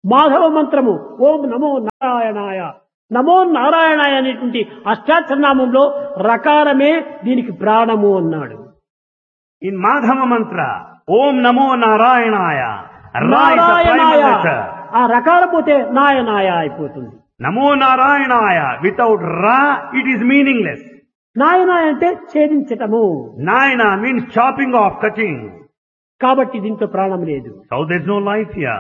మాధవ మంత్రము ఓం నమో నారాయణాయ నమో నారాయణాయ అనేటువంటి అష్టాచరనామంలో రకారమే దీనికి ప్రాణము అన్నాడు In Madhava Mantra, Om Namo Narayanaya. Ra is the prime నారాయణాయ letter. ఆ రకాల పోతే నాయనాయ అయిపోతుంది Namo Narayanaya. Without Ra, it is meaningless. నాయనాయ అంటే ఛేదించటము Nayana means chopping off, cutting. కాబట్టి దీంట్లో ప్రాణం లేదు So there's no life here.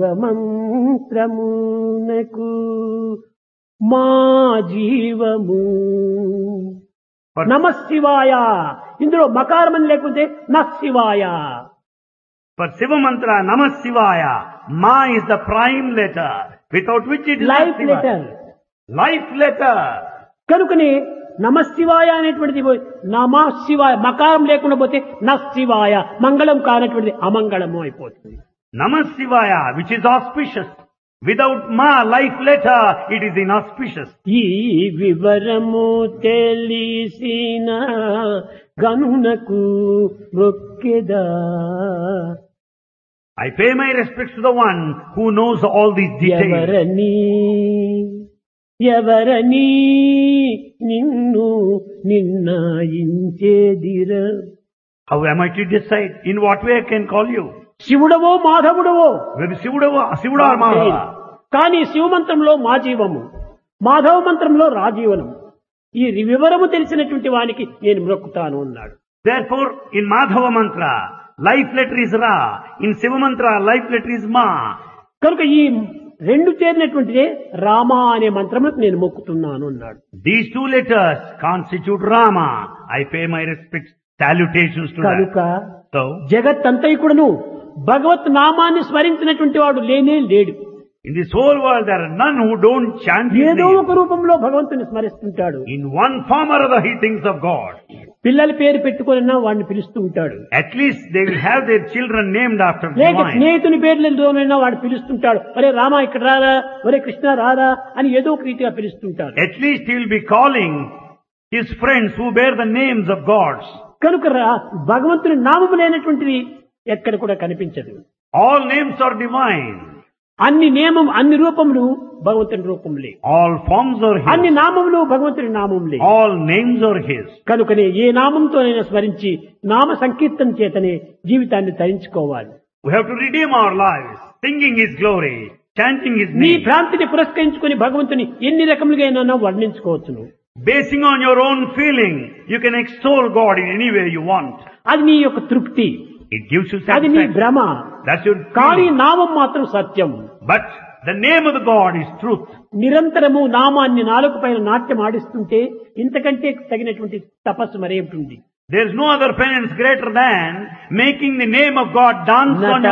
శివమంత్రమునకు మా జీవము But నమ శివాయ ఇందులో మకారమని లేకుంటే న శివాయ for Shiva Mantra, Namah Shivaya, Ma is the prime letter. Without which it is not life Shiva. Letter Life letter. కనుకనే నమ శివాయ అనేటువంటిది పోయి నమ శివాయ మకారం లేకుండా పోతే న శివాయ మంగళం కానటువంటిది అమంగళము అయిపోతుంది Namah Shivaya, which is auspicious. Without Ma, life letter, it is inauspicious. ఈ వివరము తెలిసిన గనునకు మొక్కెదా I pay my respects to the one who knows all these details. ఎవరని ఎవరని నిన్ను నిర్ణయించేదిర How am I to decide? In what way I can call you? శివుడవో మాధవుడవో Whether Sivuda, Sivuda or Madhava. కానీ శివమంత్రంలో మా జీవము మాధవ మంత్రంలో రాజీవనం ఈ వివరము తెలిసినటువంటి వానికి నేను మ్రొక్కుతాను అన్నాడు Therefore, in Madhava Mantra, life letter is Ra. In Siva Mantra, life letter is Ma. కనుక ఈ రెండు చేరినటువంటిదే రామ అనే మంత్రములకు నేను మొక్కుతున్నాను అన్నాడు These two letters constitute Rama. I pay my respects, salutations to కనుక that. So, జగత్ అంతైకుడును భగవత్ నామాన్ని స్మరించినటువంటి వాడు లేనే లేడు in this whole world, there are none who don't chant His ఏదో name. ఒక రూపంలో భగవంతుని స్మరిస్తుంటాడు In one form or other, he thinks of God. పిల్లల పేరు పెట్టుకున్నా వాడిని పిలుస్తూ ఉంటాడు At least they will have their children named after లేక divine. స్నేహితుని పేర్లతోనైనా వాడు పిలుస్తుంటాడు ఒరే రామ ఇక్కడ రారా ఒరే కృష్ణ రారా అని ఏదో ఒక రీతిగా పిలుస్తుంటాడు At least he will be calling his friends who bear the names of gods. కనుక రా- భగవంతుని నామము లేనటువంటిది ఎక్కడ కూడా కనిపించదు All names are divine. అన్ని నియమం అన్ని రూపములు భగవంతుని రూపములే All forms are అన్ని his. నామములు భగవంతుని నామములే All names are his. కనుకనే ఏ నామంతోనైనా స్మరించి నామ సంకీర్తన చేతనే జీవితాన్ని తరించుకోవాలి We have to redeem our lives, singing his glory, chanting his నీ name, భ్రాంతిని పురస్కరించుకుని భగవంతుని ఎన్ని రకములుగా అయినా వర్ణించుకోవచ్చును basing on your own feeling. You can extol God in any way you want. అది నీ యొక్క తృప్తి It gives you అది నీ satisfaction. భ్రమ That's your కానీ feeling. నామం మాత్రం సత్యం But the name of the God is truth. నిరంతరము నామాన్ని నాలుగు పైన నాట్యం ఆడిస్తుంటే ఇంతకంటే తగినటువంటి తపస్సు మరేమిటి There is no other penance greater than making the name of God dance on your